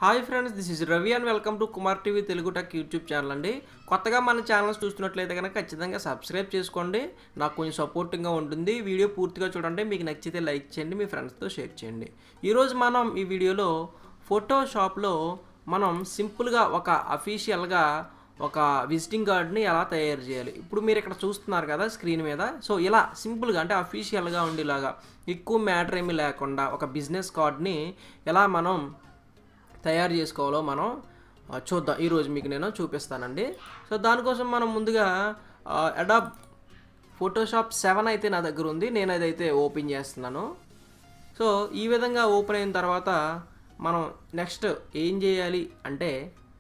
hi friends this is Ravi and welcome to Kumar TV Telugu tech YouTube channel అండి కొత్తగా మన channels చూస్తున్నట్లయితే కనుక ఖచ్చితంగా సబ్స్క్రైబ్ చేసుకోండి నాకు కొంచెం సపోర్టింగ్గా ఉంటుంది వీడియో పూర్తిగా చూడండి మీకు నచ్చితే లైక్ చేయండి మీ ఫ్రెండ్స్తో షేర్ చేయండి ఈరోజు మనం ఈ వీడియోలో ఫోటోషాప్లో మనం సింపుల్గా ఒక అఫీషియల్గా ఒక విజిటింగ్ కార్డ్ని ఎలా తయారు చేయాలి ఇప్పుడు మీరు ఇక్కడ చూస్తున్నారు కదా స్క్రీన్ మీద సో ఇలా సింపుల్గా అంటే అఫీషియల్గా ఉండేలాగా ఎక్కువ మ్యాటర్ ఏమీ లేకుండా ఒక బిజినెస్ కార్డ్ని ఎలా మనం తయారు చేసుకోవాలో మనం ఆ, చూద్దాం ఈరోజు మీకు నేను చూపిస్తానండి సో దానికోసం మనం ముందుగా అడాబ్ ఫోటోషాప్ సెవెన్ అయితే నా దగ్గర ఉంది నేను అదైతే ఓపెన్ చేస్తున్నాను సో ఈ విధంగా ఓపెన్ అయిన తర్వాత మనం నెక్స్ట్ ఏం చేయాలి అంటే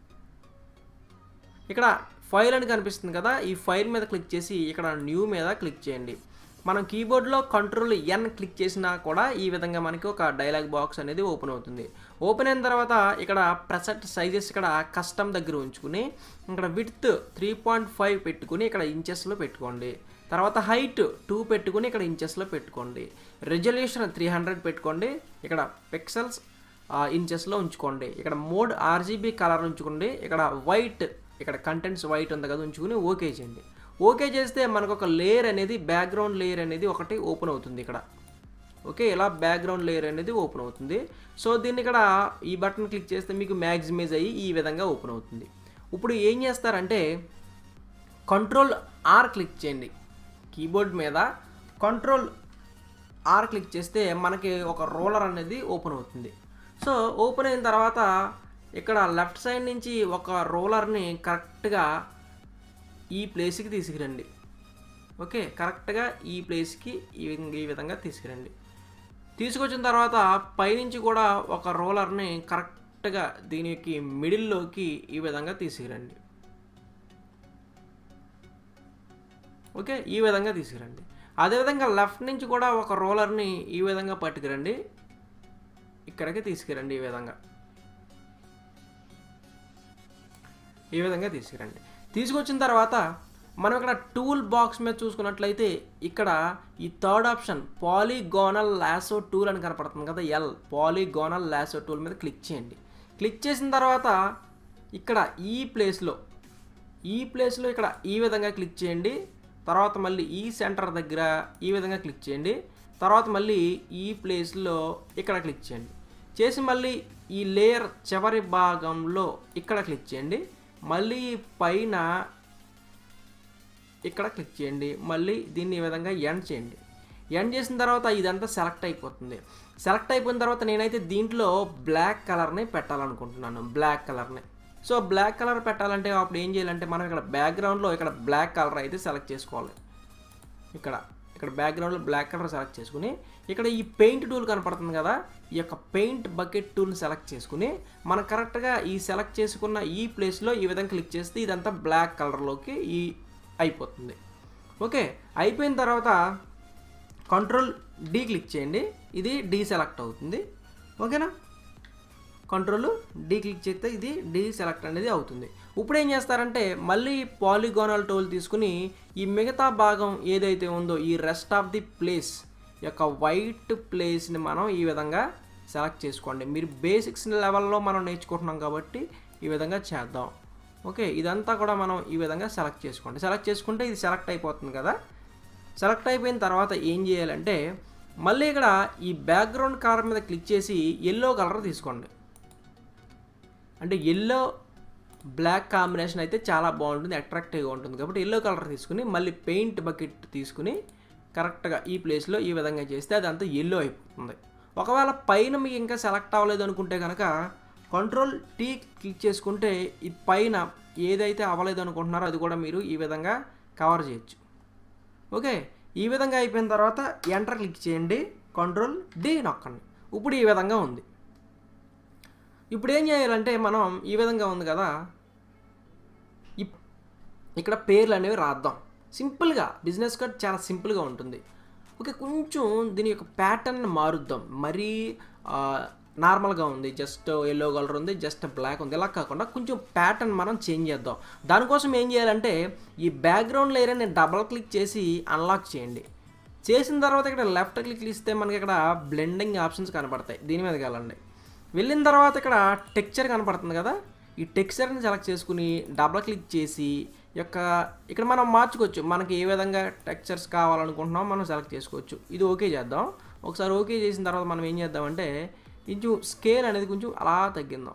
ఇక్కడ ఫైల్ అని కనిపిస్తుంది కదా ఈ ఫైల్ మీద క్లిక్ చేసి ఇక్కడ న్యూ మీద క్లిక్ చేయండి మనం కీబోర్డ్లో కంట్రోల్ ఎన్ క్లిక్ చేసినా కూడా ఈ విధంగా మనకి ఒక డైలాగ్ బాక్స్ అనేది ఓపెన్ అవుతుంది ఓపెన్ అయిన తర్వాత ఇక్కడ ప్రెసెంట్ సైజెస్ ఇక్కడ కస్టమ్ దగ్గర ఉంచుకుని ఇక్కడ విడ్త్ త్రీ పాయింట్ ఫైవ్ పెట్టుకుని ఇక్కడ ఇంచెస్లో పెట్టుకోండి తర్వాత హైట్ టూ పెట్టుకుని ఇక్కడ ఇంచెస్లో పెట్టుకోండి రెజల్యూషన్ త్రీ హండ్రెడ్ పెట్టుకోండి ఇక్కడ పిక్సెల్స్ ఇంచెస్లో ఉంచుకోండి ఇక్కడ మోడ్ ఆర్జీబీ కలర్ ఉంచుకోండి ఇక్కడ వైట్ ఇక్కడ కంటెంట్స్ వైట్ ఉంది కదా ఉంచుకుని ఓకే చేయండి ఓకే చేస్తే మనకు ఒక లేయర్ అనేది బ్యాక్గ్రౌండ్ లేయర్ అనేది ఒకటి ఓపెన్ అవుతుంది ఇక్కడ ఓకే ఇలా బ్యాక్గ్రౌండ్ లేయర్ అనేది ఓపెన్ అవుతుంది సో దీన్ని ఇక్కడ ఈ బటన్ క్లిక్ చేస్తే మీకు మ్యాక్సిమైజ్ అయ్యి ఈ విధంగా ఓపెన్ అవుతుంది ఇప్పుడు ఏం చేస్తారంటే కంట్రోల్ ఆర్ క్లిక్ చేయండి కీబోర్డ్ మీద కంట్రోల్ ఆర్ క్లిక్ చేస్తే మనకి ఒక రోలర్ అనేది ఓపెన్ అవుతుంది సో ఓపెన్ అయిన తర్వాత ఇక్కడ లెఫ్ట్ సైడ్ నుంచి ఒక రోలర్ని కరెక్ట్గా ఈ ప్లేస్కి తీసుకురండి ఓకే కరెక్ట్గా ఈ ప్లేస్కి ఈ విధంగా ఈ విధంగా తీసుకురండి తీసుకొచ్చిన తర్వాత పైనుంచి కూడా ఒక రోలర్ని కరెక్ట్గా దీనికి మిడిల్లోకి ఈ విధంగా తీసుకురండి ఓకే ఈ విధంగా తీసుకురండి అదేవిధంగా లెఫ్ట్ నుంచి కూడా ఒక రోలర్ని ఈ విధంగా పట్టుకురండి ఇక్కడికి తీసుకురండి ఈ విధంగా ఈ విధంగా తీసుకురండి తీసుకొచ్చిన తర్వాత మనం ఇక్కడ టూల్ బాక్స్ మీద చూసుకున్నట్లయితే ఇక్కడ ఈ third option polygonal lasso tool అని కనపడుతుంది కదా ఎల్ పాలీగోనల్ లాసో టూల్ మీద క్లిక్ చేయండి క్లిక్ చేసిన తర్వాత ఇక్కడ ఈ ప్లేస్లో ఈ ప్లేస్లో ఇక్కడ ఈ విధంగా క్లిక్ చేయండి తర్వాత మళ్ళీ ఈ సెంటర్ దగ్గర ఈ విధంగా క్లిక్ చేయండి తర్వాత మళ్ళీ ఈ ప్లేస్లో ఇక్కడ క్లిక్ చేయండి చేసి మళ్ళీ ఈ లేయర్ చివరి భాగంలో ఇక్కడ క్లిక్ చేయండి మళ్ళీ పైన ఇక్కడ క్లిక్ చేయండి మళ్ళీ దీన్ని ఈ విధంగా ఎండ్ చేయండి ఎండ్ చేసిన తర్వాత ఇదంతా సెలెక్ట్ అయిపోతుంది సెలెక్ట్ అయిపోయిన తర్వాత నేనైతే దీంట్లో బ్లాక్ కలర్ని పెట్టాలనుకుంటున్నాను బ్లాక్ కలర్ని సో బ్లాక్ కలర్ పెట్టాలంటే అప్పుడు ఏం చేయాలంటే మనం ఇక్కడ బ్యాక్గ్రౌండ్లో ఇక్కడ బ్లాక్ కలర్ అయితే సెలెక్ట్ చేసుకోవాలి ఇక్కడ ఇక్కడ బ్యాక్గ్రౌండ్లో బ్లాక్ కలర్ సెలెక్ట్ చేసుకుని ఇక్కడ ఈ పెయింట్ టూల్ కనపడుతుంది కదా ఈ యొక్క పెయింట్ బకెట్ టూల్ని సెలెక్ట్ చేసుకుని మనం కరెక్ట్గా ఈ సెలెక్ట్ చేసుకున్న ఈ ప్లేస్లో ఈ విధంగా క్లిక్ చేస్తే ఇదంతా బ్లాక్ కలర్లోకి ఈ అయిపోతుంది ఓకే అయిపోయిన తర్వాత కంట్రోల్ డి క్లిక్ చేయండి ఇది డీ సెలెక్ట్ అవుతుంది ఓకేనా కంట్రోల్ డీ క్లిక్ చేస్తే ఇది డీ సెలెక్ట్ అనేది అవుతుంది ఇప్పుడు ఏం చేస్తారంటే మళ్ళీ పాలిగోనల్ టూల్ తీసుకుని ఈ మిగతా భాగం ఏదైతే ఉందో ఈ రెస్ట్ ఆఫ్ ది ప్లేస్ యొక్క వైట్ ప్లేస్ని మనం ఈ విధంగా సెలెక్ట్ చేసుకోండి మీరు బేసిక్స్ లెవెల్లో మనం నేర్చుకుంటున్నాం కాబట్టి ఈ విధంగా చేద్దాం ఓకే ఇదంతా కూడా మనం ఈ విధంగా సెలెక్ట్ చేసుకోండి సెలెక్ట్ చేసుకుంటే ఇది సెలెక్ట్ అయిపోతుంది కదా సెలెక్ట్ అయిపోయిన తర్వాత ఏం చేయాలంటే మళ్ళీ ఇక్కడ ఈ బ్యాక్గ్రౌండ్ కలర్ మీద క్లిక్ చేసి ఎల్లో కలర్ తీసుకోండి అంటే ఎల్లో బ్లాక్ కాంబినేషన్ అయితే చాలా బాగుంటుంది అట్రాక్టివ్గా ఉంటుంది కాబట్టి ఎల్లో కలర్ తీసుకుని మళ్ళీ పెయింట్ బకెట్ తీసుకుని కరెక్ట్గా ఈ ప్లేస్లో ఈ విధంగా చేస్తే అది అంతా ఎల్లో అయిపోతుంది ఒకవేళ పైన మీకు ఇంకా సెలెక్ట్ అవ్వలేదు అనుకుంటే కనుక కంట్రోల్ టీ క్లిక్ చేసుకుంటే ఈ పైన ఏదైతే అవ్వలేదు అనుకుంటున్నారో అది కూడా మీరు ఈ విధంగా కవర్ చేయొచ్చు ఓకే ఈ విధంగా అయిపోయిన తర్వాత ఎంటర్ క్లిక్ చేయండి కంట్రోల్ డి నొక్కండి ఇప్పుడు ఈ విధంగా ఉంది ఇప్పుడు ఏం చేయాలంటే మనం ఈ విధంగా ఉంది కదా ఇప్- ఇక్కడ పేర్లు అనేవి రాద్దాం సింపుల్గా బిజినెస్ కార్డ్ చాలా సింపుల్గా ఉంటుంది ఓకే కొంచెం దీని యొక్క ప్యాటర్న్ మారుద్దాం మరీ ఆ, నార్మల్గా ఉంది జస్ట్ ఎల్లో కలర్ ఉంది జస్ట్ బ్లాక్ ఉంది ఇలా కాకుండా కొంచెం ప్యాటర్న్ మనం చేంజ్ చేద్దాం దానికోసం ఏం చేయాలంటే ఈ బ్యాక్గ్రౌండ్ లేయర్ని డబల్ క్లిక్ చేసి అన్లాక్ చేయండి చేసిన తర్వాత ఇక్కడ లెఫ్ట్ క్లిక్ ఇస్తే మనకి ఇక్కడ బ్లెండింగ్ ఆప్షన్స్ కనపడతాయి దీని మీదకి వెళ్ళండి వెళ్ళిన తర్వాత ఇక్కడ టెక్చర్ కనపడుతుంది కదా ఈ టెక్చర్ని సెలెక్ట్ చేసుకుని డబుల్ క్లిక్ చేసి ఈ యొక్క ఇక్కడ మనం మార్చుకోవచ్చు మనకి ఏ విధంగా టెక్చర్స్ కావాలనుకుంటున్నామో మనం సెలెక్ట్ చేసుకోవచ్చు ఇది ఓకే చేద్దాం ఒకసారి ఓకే చేసిన తర్వాత మనం ఏం చేద్దామంటే కొంచెం స్కేల్ అనేది కొంచెం అలా తగ్గిందాం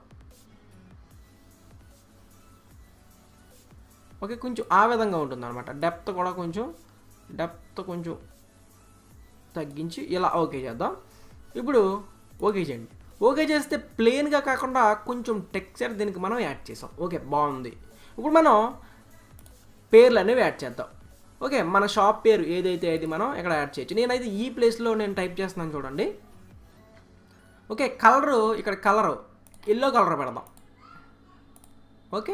ఓకే కొంచెం ఆ విధంగా ఉంటుంది అనమాట డెప్త్ కూడా కొంచెం డెప్త్ కొంచెం తగ్గించి ఇలా ఓకే చేద్దాం ఇప్పుడు ఓకే చేయండి ఓకే చేస్తే ప్లెయిన్గా కాకుండా కొంచెం టెక్స్చర్ దీనికి మనం యాడ్ చేసాం ఓకే బాగుంది ఇప్పుడు మనం పేర్లు అనేవి యాడ్ చేద్దాం ఓకే మన షాప్ పేరు ఏదైతే అది మనం ఇక్కడ యాడ్ చేయొచ్చు నేనైతే ఈ ప్లేస్లో నేను టైప్ చేస్తున్నాను చూడండి ఓకే కలరు ఇక్కడ కలరు ఎల్లో కలర్ పెడదాం ఓకే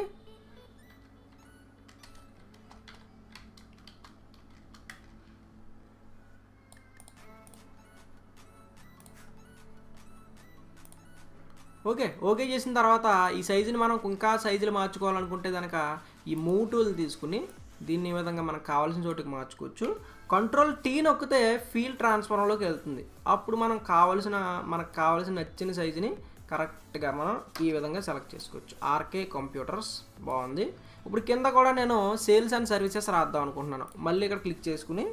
ఓకే ఓకే చేసిన తర్వాత ఈ సైజుని మనం ఇంకా సైజులు మార్చుకోవాలనుకుంటే కనుక ఈ మూవ్ టూల్ తీసుకుని దీన్ని ఈ విధంగా మనకు కావాల్సిన చోటుకి మార్చుకోవచ్చు కంట్రోల్ టీ నొక్కితే ఫీల్ ట్రాన్స్ఫార్మర్లోకి వెళ్తుంది అప్పుడు మనం కావాల్సిన మనకు కావాల్సిన నచ్చిన సైజుని కరెక్ట్గా మనం ఈ విధంగా సెలెక్ట్ చేసుకోవచ్చు ఆర్కే కంప్యూటర్స్ బాగుంది ఇప్పుడు కింద కూడా నేను సేల్స్ అండ్ సర్వీసెస్ రాద్దాం అనుకుంటున్నాను మళ్ళీ ఇక్కడ క్లిక్ చేసుకుని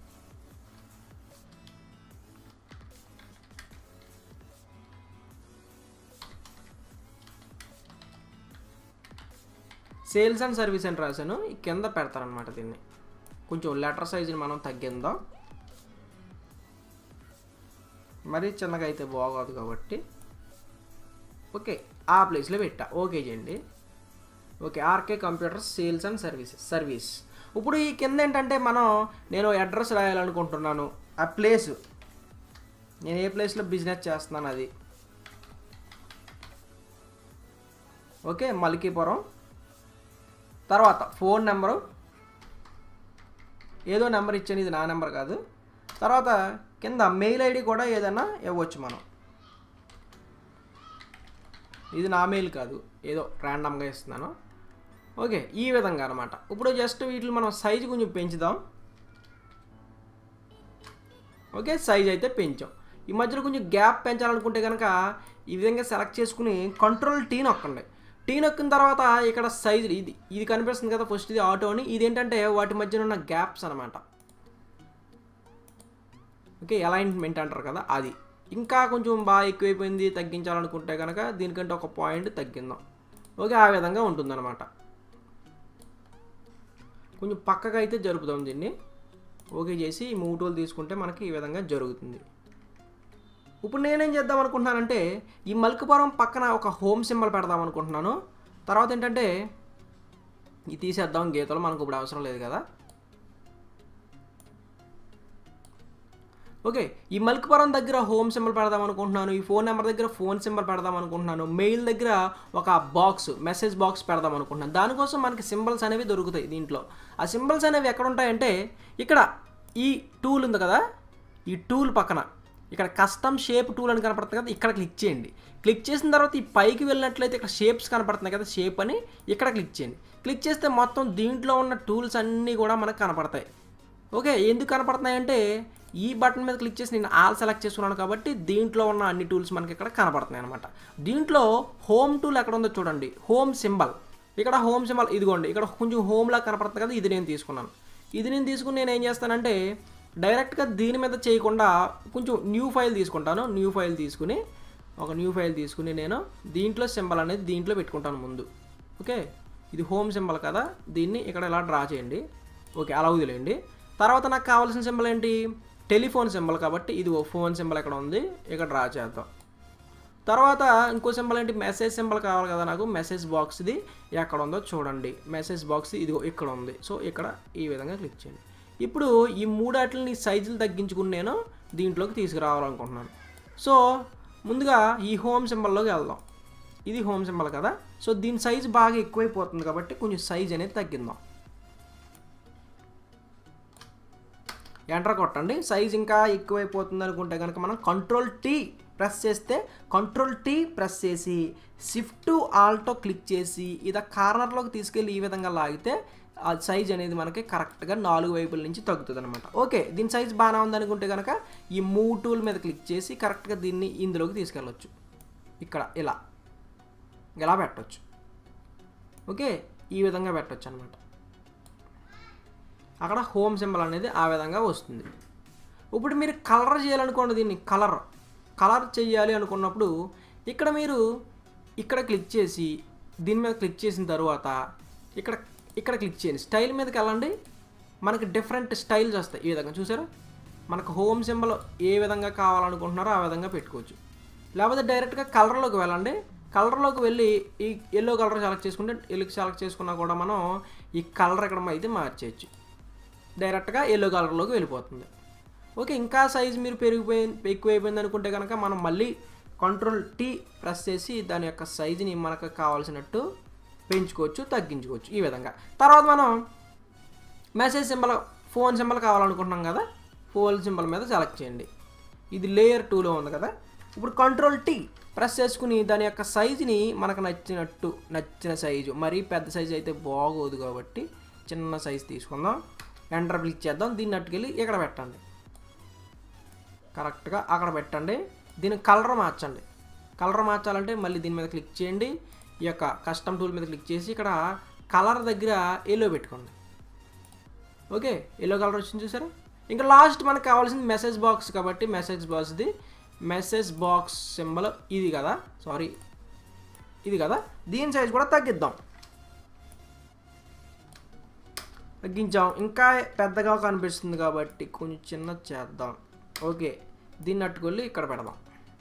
సేల్స్ అండ్ సర్వీస్ అని రాశాను ఈ కింద పెడతారనమాట దీన్ని కొంచెం లెటర్ సైజుని మనం తగ్గిందాం మరీ చిన్నగా అయితే బాగోదు కాబట్టి ఓకే ఆ ప్లేస్లో పెట్టా ఓకే చేయండి okay RK computers sales and services service ఇప్పుడు ఈ కింద ఏంటంటే మనం నేను అడ్రస్ రాయాలనుకుంటున్నాను ఆ ప్లేసు నేను ఏ ప్లేస్లో బిజినెస్ చేస్తున్నాను అది ఓకే మలికీపురం తర్వాత ఫోన్ నెంబరు ఏదో నెంబర్ ఇచ్చాను ఇది నా నెంబర్ కాదు తర్వాత కింద మెయిల్ ఐడి కూడా ఏదైనా ఇవ్వచ్చు మనం ఇది నా మెయిల్ కాదు ఏదో ర్యాండమ్గా ఇస్తున్నాను ఓకే ఈ విధంగా అనమాట ఇప్పుడు జస్ట్ వీటిని మనం సైజు కొంచెం పెంచుదాం ఓకే సైజ్ అయితే పెంచాం ఈ మధ్యలో కొంచెం గ్యాప్ పెంచాలనుకుంటే కనుక ఈ విధంగా సెలెక్ట్ చేసుకుని కంట్రోల్ టీ నొక్కండి టీ నొక్కిన తర్వాత ఇక్కడ సైజు ఇది ఇది కనిపిస్తుంది కదా ఫస్ట్ ఇది ఆటో అని ఇది ఏంటంటే వాటి మధ్యన ఉన్న గ్యాప్స్ అనమాట ఓకే అలైన్మెంట్ అంటారు కదా అది ఇంకా కొంచెం బాగా ఎక్కువైపోయింది తగ్గించాలనుకుంటే కనుక దీనికంటే ఒక పాయింట్ తగ్గిందాం ఓకే ఆ విధంగా ఉంటుందన్నమాట కొంచెం పక్కగా అయితే జరుపుదాం దీన్ని ఓకే చేసి ఈ మూవ్ టూల్ తీసుకుంటే మనకి ఈ విధంగా జరుగుతుంది ఇప్పుడు నేనేం చేద్దాం అనుకుంటున్నానంటే ఈ మల్కపురం పక్కన ఒక హోమ్ సింబల్ పెడదాం అనుకుంటున్నాను తర్వాత ఏంటంటే ఇది తీసేద్దాం గీతలు మనకు ఇప్పుడు అవసరం లేదు కదా ఓకే ఈ మల్కపురం దగ్గర హోమ్ సింబల్ పెడదాం అనుకుంటున్నాను ఈ ఫోన్ నెంబర్ దగ్గర ఫోన్ సింబల్ పెడదాం అనుకుంటున్నాను మెయిల్ దగ్గర ఒక బాక్స్ మెసేజ్ బాక్స్ పెడదాం అనుకుంటున్నాను దానికోసం మనకి సింబల్స్ అనేవి దొరుకుతాయి దీంట్లో ఆ సింబల్స్ అనేవి ఎక్కడ ఉంటాయంటే ఇక్కడ ఈ టూల్ ఉంది కదా ఈ టూల్ పక్కన ఇక్కడ కస్టమ్ షేప్ టూల్ అని కనపడుతుంది కదా ఇక్కడ క్లిక్ చేయండి క్లిక్ చేసిన తర్వాత ఈ పైకి వెళ్ళినట్లయితే ఇక్కడ షేప్స్ కనపడుతున్నాయి కదా షేప్ అని ఇక్కడ క్లిక్ చేయండి క్లిక్ చేస్తే మొత్తం దీంట్లో ఉన్న టూల్స్ అన్నీ కూడా మనకు కనపడతాయి ఓకే ఎందుకు కనపడుతున్నాయి అంటే ఈ బటన్ మీద క్లిక్ చేసి నేను ఆల్ సెలెక్ట్ చేసుకున్నాను కాబట్టి దీంట్లో ఉన్న అన్ని టూల్స్ మనకి ఇక్కడ కనపడుతున్నాయి అనమాట దీంట్లో హోమ్ టూల్ ఎక్కడ ఉందో చూడండి హోమ్ సింబల్ ఇక్కడ హోమ్ సింబల్ ఇదిగోండి ఇక్కడ కొంచెం హోమ్లా కనపడుతుంది కదా ఇది నేను తీసుకున్నాను ఇది నేను తీసుకుని నేను ఏం చేస్తానంటే డైరెక్ట్గా దీని మీద చేయకుండా కొంచెం న్యూ ఫైల్ తీసుకుంటాను న్యూ ఫైల్ తీసుకుని ఒక న్యూ ఫైల్ తీసుకుని నేను దీంట్లో సింబల్ అనేది దీంట్లో పెట్టుకుంటాను ముందు ఓకే ఇది హోమ్ సింబల్ కదా దీన్ని ఇక్కడ ఇలా డ్రా చేయండి ఓకే అలా వదిలేయండి తర్వాత నాకు కావాల్సిన సింబల్ ఏంటి టెలిఫోన్ సింబల్ కాబట్టి ఇది ఓ ఫోన్ సింబల్ ఎక్కడ ఉంది ఇక్కడ డ్రా చేద్దాం తర్వాత ఇంకో సింబల్ ఏంటి మెసేజ్ సింబల్ కావాలి కదా నాకు మెసేజ్ బాక్స్ది ఎక్కడ ఉందో చూడండి మెసేజ్ బాక్స్ ఇదిగో ఇక్కడ ఉంది సో ఇక్కడ ఈ విధంగా క్లిక్ చేయండి ఇప్పుడు ఈ మూడాటిని సైజులు తగ్గించుకుని నేను దీంట్లోకి తీసుకురావాలనుకుంటున్నాను సో ముందుగా ఈ హోమ్ సింబల్లోకి వెళ్దాం ఇది హోమ్ సింబల్ కదా సో దీని సైజ్ బాగా ఎక్కువైపోతుంది కాబట్టి కొంచెం సైజ్ అనేది తగ్గిందాం ఎంటర్ కొట్టండి సైజ్ ఇంకా ఎక్కువైపోతుంది అనుకుంటే కనుక మనం కంట్రోల్ టీ ప్రెస్ చేస్తే కంట్రోల్ టీ ప్రెస్ చేసి షిఫ్ట్ ఆల్టో క్లిక్ చేసి ఇది కార్నర్లోకి తీసుకెళ్ళి ఈ విధంగా లాగితే ఆ సైజ్ అనేది మనకి కరెక్ట్గా నాలుగు వైపుల నుంచి తగ్గుతుంది అనమాట ఓకే దీని సైజ్ బాగానే ఉందనుకుంటే కనుక ఈ మూవ్ టూల్ మీద క్లిక్ చేసి కరెక్ట్గా దీన్ని ఇందులోకి తీసుకెళ్ళొచ్చు ఇక్కడ ఇలా ఇలా పెట్టవచ్చు ఓకే ఈ విధంగా పెట్టవచ్చు అనమాట అక్కడ హోమ్ సింబల్ అనేది ఆ విధంగా వస్తుంది ఇప్పుడు మీరు కలర్ చేయాలనుకోండి దీన్ని కలర్ కలర్ చేయాలి అనుకున్నప్పుడు ఇక్కడ మీరు ఇక్కడ క్లిక్ చేసి దీని మీద క్లిక్ చేసిన తర్వాత ఇక్కడ ఇక్కడ క్లిక్ చేయండి స్టైల్ మీదకి వెళ్ళండి మనకి డిఫరెంట్ స్టైల్స్ వస్తాయి ఈ విధంగా చూసారా మనకు హోమ్ సింబల్ ఏ విధంగా కావాలనుకుంటున్నారో ఆ విధంగా పెట్టుకోవచ్చు లేకపోతే డైరెక్ట్గా కలర్లోకి వెళ్ళండి కలర్లోకి వెళ్ళి ఈ ఎల్లో కలర్ సెలెక్ట్ చేసుకుంటే ఎల్లో సెలెక్ట్ చేసుకున్నా కూడా మనం ఈ కలర్ ఇక్కడ అయితే మార్చేయచ్చు డైరెక్ట్గా ఎల్లో కలర్లోకి వెళ్ళిపోతుంది ఓకే ఇంకా సైజ్ మీరు పెరిగిపోయి ఎక్కువైపోయింది అనుకుంటే కనుక మనం మళ్ళీ కంట్రోల్ టీ ప్రెస్ చేసి దాని యొక్క సైజుని మనకు కావాల్సినట్టు పెంచుకోవచ్చు తగ్గించుకోవచ్చు ఈ విధంగా తర్వాత మనం మెసేజ్ సింబల్ ఫోన్ సింబల్ కావాలనుకుంటున్నాం కదా ఫోన్ సింబల్ మీద సెలెక్ట్ చేయండి ఇది లేయర్ టూలో ఉంది కదా ఇప్పుడు కంట్రోల్ టీ ప్రెస్ చేసుకుని దాని యొక్క సైజుని మనకు నచ్చినట్టు నచ్చిన సైజు మరీ పెద్ద సైజు అయితే బాగోదు కాబట్టి చిన్న సైజు తీసుకుందాం ఎంటర్ క్లిక్ చేద్దాం దీన్ని అట్టుకెళ్ళి ఇక్కడ పెట్టండి కరెక్ట్గా అక్కడ పెట్టండి దీని కలర్ మార్చండి కలర్ మార్చాలంటే మళ్ళీ దీని మీద క్లిక్ చేయండి ఈ యొక్క కస్టమ్ టూల్ మీద క్లిక్ చేసి ఇక్కడ కలర్ దగ్గర ఎల్లో పెట్టుకోండి ఓకే ఎల్లో కలర్ వచ్చింది చూసారా ఇంకా లాస్ట్ మనకు కావాల్సింది మెసేజ్ బాక్స్ కాబట్టి మెసేజ్ బాక్స్ది మెసేజ్ బాక్స్ సింబల్ ఇది కదా సారీ ఇది కదా దీని సైజ్ కూడా తగ్గిద్దాం తగ్గించాం ఇంకా పెద్దగా కనిపిస్తుంది కాబట్టి కొంచెం చిన్న చేద్దాం ఓకే దీన్ని అట్టుకెళ్ళి ఇక్కడ పెడదాం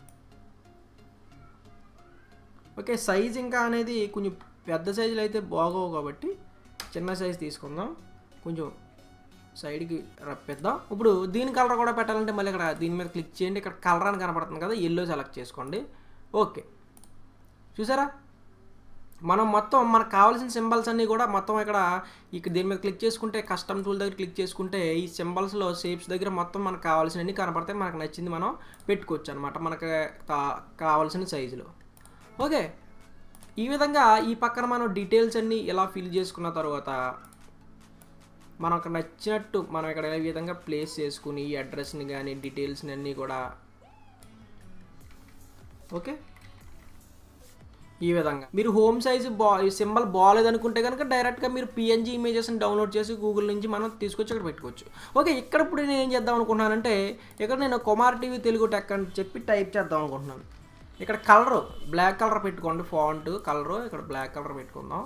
ఓకే సైజ్ ఇంకా అనేది కొంచెం పెద్ద సైజులు అయితే బాగోవు కాబట్టి చిన్న సైజ్ తీసుకుందాం కొంచెం సైడ్కి రప్పిద్దాం ఇప్పుడు దీని కలర్ కూడా పెట్టాలంటే మళ్ళీ ఇక్కడ దీని మీద క్లిక్ చేయండి ఇక్కడ కలర్ అని కనపడుతుంది కదా ఎల్లో సెలెక్ట్ చేసుకోండి ఓకే చూసారా మనం మొత్తం మనకు కావాల్సిన సింబల్స్ అన్నీ కూడా మొత్తం ఇక్కడ ఇక దీని మీద క్లిక్ చేసుకుంటే కస్టమ్ టూల్ దగ్గర క్లిక్ చేసుకుంటే ఈ సింబల్స్లో షేప్స్ దగ్గర మొత్తం మనకు కావాల్సినవి కనపడతాయి మనకు నచ్చింది మనం పెట్టుకోవచ్చు అనమాట మనకు కా- కావాల్సిన సైజులో ఓకే ఈ విధంగా ఈ పక్కన మనం డీటెయిల్స్ అన్నీ ఇలా ఫిల్ చేసుకున్న తర్వాత మనకు నచ్చినట్టు మనం ఇక్కడ ఈ విధంగా ప్లేస్ చేసుకుని ఈ అడ్రస్ని కానీ డీటెయిల్స్ని అన్నీ కూడా ఓకే ఈ విధంగా మీరు హోమ్ సైజ్ బా సింబల్ బాగాలేదనుకుంటే కనుక డైరెక్ట్గా మీరు పిఎన్జీ ఇమేజెస్ని డౌన్లోడ్ చేసి గూగుల్ నుంచి మనం తీసుకొచ్చి ఇక్కడ పెట్టుకోవచ్చు ఓకే ఇక్కడ ఇప్పుడు నేను ఏం చేద్దాం అనుకుంటున్నానంటే ఇక్కడ నేను కుమార్ టీవీ తెలుగు టెక్ అని చెప్పి టైప్ చేద్దాం అనుకుంటున్నాను ఇక్కడ కలర్ బ్లాక్ కలర్ పెట్టుకోండి ఫాంట్ కలరు ఇక్కడ బ్లాక్ కలర్ పెట్టుకుందాం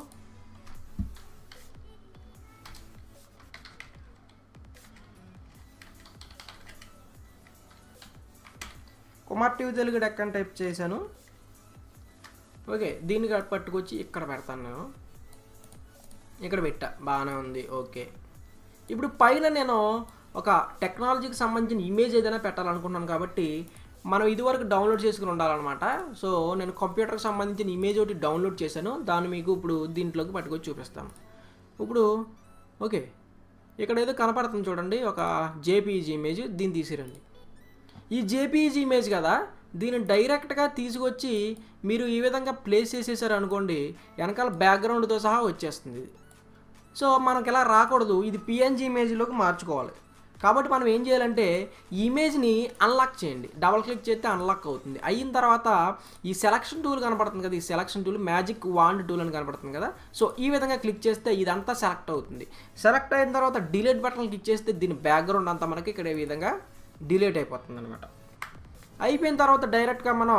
కుమార్ టీవీ తెలుగు టెక్ అని టైప్ చేశాను ఓకే దీన్ని కా- పట్టుకొచ్చి ఇక్కడ పెడతాను నేను ఇక్కడ పెట్టా బాగానే ఉంది ఓకే ఇప్పుడు పైన నేను ఒక టెక్నాలజీకి సంబంధించిన ఇమేజ్ ఏదైనా పెట్టాలనుకున్నాను కాబట్టి మనం ఇదివరకు డౌన్లోడ్ చేసుకుని ఉండాలన్నమాట సో నేను కంప్యూటర్కి సంబంధించిన ఇమేజ్ ఒకటి డౌన్లోడ్ చేశాను దాన్ని మీకు ఇప్పుడు దీంట్లోకి పట్టుకొచ్చి చూపిస్తాను ఇప్పుడు ఓకే ఇక్కడ ఏదో కనపడుతుంది చూడండి ఒక జేపీజీ ఇమేజ్ దీన్ని తీసిరండి ఈ జేపీజీ ఇమేజ్ కదా దీన్ని డైరెక్ట్గా తీసుకొచ్చి మీరు ఈ విధంగా ప్లేస్ చేసేసారు అనుకోండి వెనకాల బ్యాక్గ్రౌండ్తో సహా వచ్చేస్తుంది ఇది సో మనకి ఇలా రాకూడదు ఇది పిఎన్జీ ఇమేజ్లోకి మార్చుకోవాలి కాబట్టి మనం ఏం చేయాలంటే ఈ ఇమేజ్ని అన్లాక్ చేయండి డబల్ క్లిక్ చేస్తే అన్లాక్ అవుతుంది అయిన తర్వాత ఈ సెలక్షన్ టూల్ కనపడుతుంది కదా ఈ selection tool magic wand tool అని కనపడుతుంది కదా సో ఈ విధంగా క్లిక్ చేస్తే ఇదంతా సెలెక్ట్ అవుతుంది సెలెక్ట్ అయిన తర్వాత డిలీట్ బటన్ క్లిక్ చేస్తే దీని బ్యాక్గ్రౌండ్ అంతా మనకి ఇక్కడ ఈ విధంగా డిలీట్ అయిపోతుంది అనమాట అయిపోయిన తర్వాత డైరెక్ట్గా మనం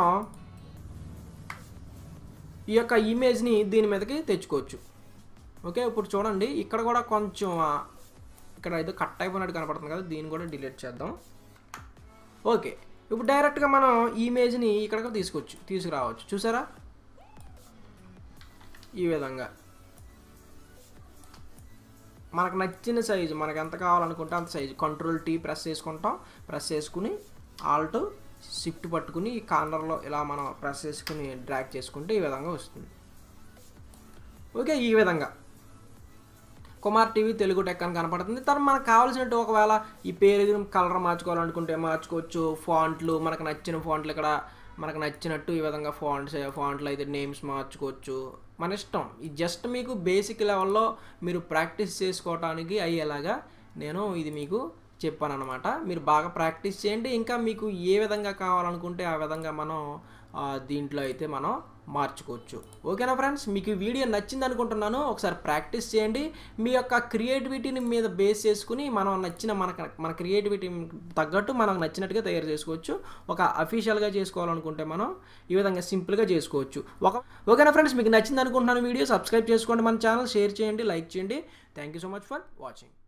ఈ యొక్క ఇమేజ్ని దీని మీదకి తెచ్చుకోవచ్చు ఓకే ఇప్పుడు చూడండి ఇక్కడ కూడా కొంచెం ఆ, ఇక్కడ ఏదో కట్ అయిపోయినట్టు కనపడుతుంది కదా దీన్ని కూడా డిలీట్ చేద్దాం ఓకే ఇప్పుడు డైరెక్ట్గా మనం ఈ ఇమేజ్ని ఇక్కడికి తీసుకోవచ్చు తీసుకురావచ్చు చూసారా ఈ విధంగా మనకు నచ్చిన సైజు మనకు ఎంత కావాలనుకుంటే అంత సైజు కంట్రోల్ టీ ప్రెస్ చేసుకుంటాం ప్రెస్ చేసుకుని ఆల్ట్ షిఫ్ట్ పట్టుకుని ఈ కార్నర్లో ఇలా మనం ప్రెస్ చేసుకుని డ్రాగ్ చేసుకుంటే ఈ విధంగా వస్తుంది ఓకే ఈ విధంగా కుమార్ టీవీ తెలుగు టెక్ అని కనపడుతుంది తర్వాత మనకు కావాల్సినట్టు ఒకవేళ ఈ పేరు కలర్ మార్చుకోవాలనుకుంటే మార్చుకోవచ్చు ఫాంట్లు మనకు నచ్చిన ఫాంట్లు ఇక్కడ మనకు నచ్చినట్టు ఈ విధంగా ఫాంట్స్ ఫాంట్లు అయితే నేమ్స్ మార్చుకోవచ్చు మన ఇష్టం ఈ జస్ట్ మీకు బేసిక్ లెవెల్లో మీరు ప్రాక్టీస్ చేసుకోవటానికి అయ్యేలాగా నేను ఇది మీకు చెప్పాను అనమాట మీరు బాగా ప్రాక్టీస్ చేయండి ఇంకా మీకు ఏ విధంగా కావాలనుకుంటే ఆ విధంగా మనం ఆ, దీంట్లో అయితే మనం మార్చుకోవచ్చు ఓకేనా ఫ్రెండ్స్ మీకు ఈ వీడియో నచ్చింది అనుకుంటున్నాను ఒకసారి ప్రాక్టీస్ చేయండి మీ యొక్క క్రియేటివిటీని మీద బేస్ చేసుకుని మనం నచ్చిన మనకు మన క్రియేటివిటీ తగ్గట్టు మనకు నచ్చినట్టుగా తయారు చేసుకోవచ్చు ఒక అఫీషియల్గా చేసుకోవాలనుకుంటే మనం ఈ విధంగా సింపుల్గా చేసుకోవచ్చు ఒక ఓకేనా ఫ్రెండ్స్ మీకు నచ్చింది అనుకుంటున్నాను వీడియో సబ్స్క్రైబ్ చేసుకోండి మన ఛానల్ షేర్ చేయండి లైక్ చేయండి thank you so much for watching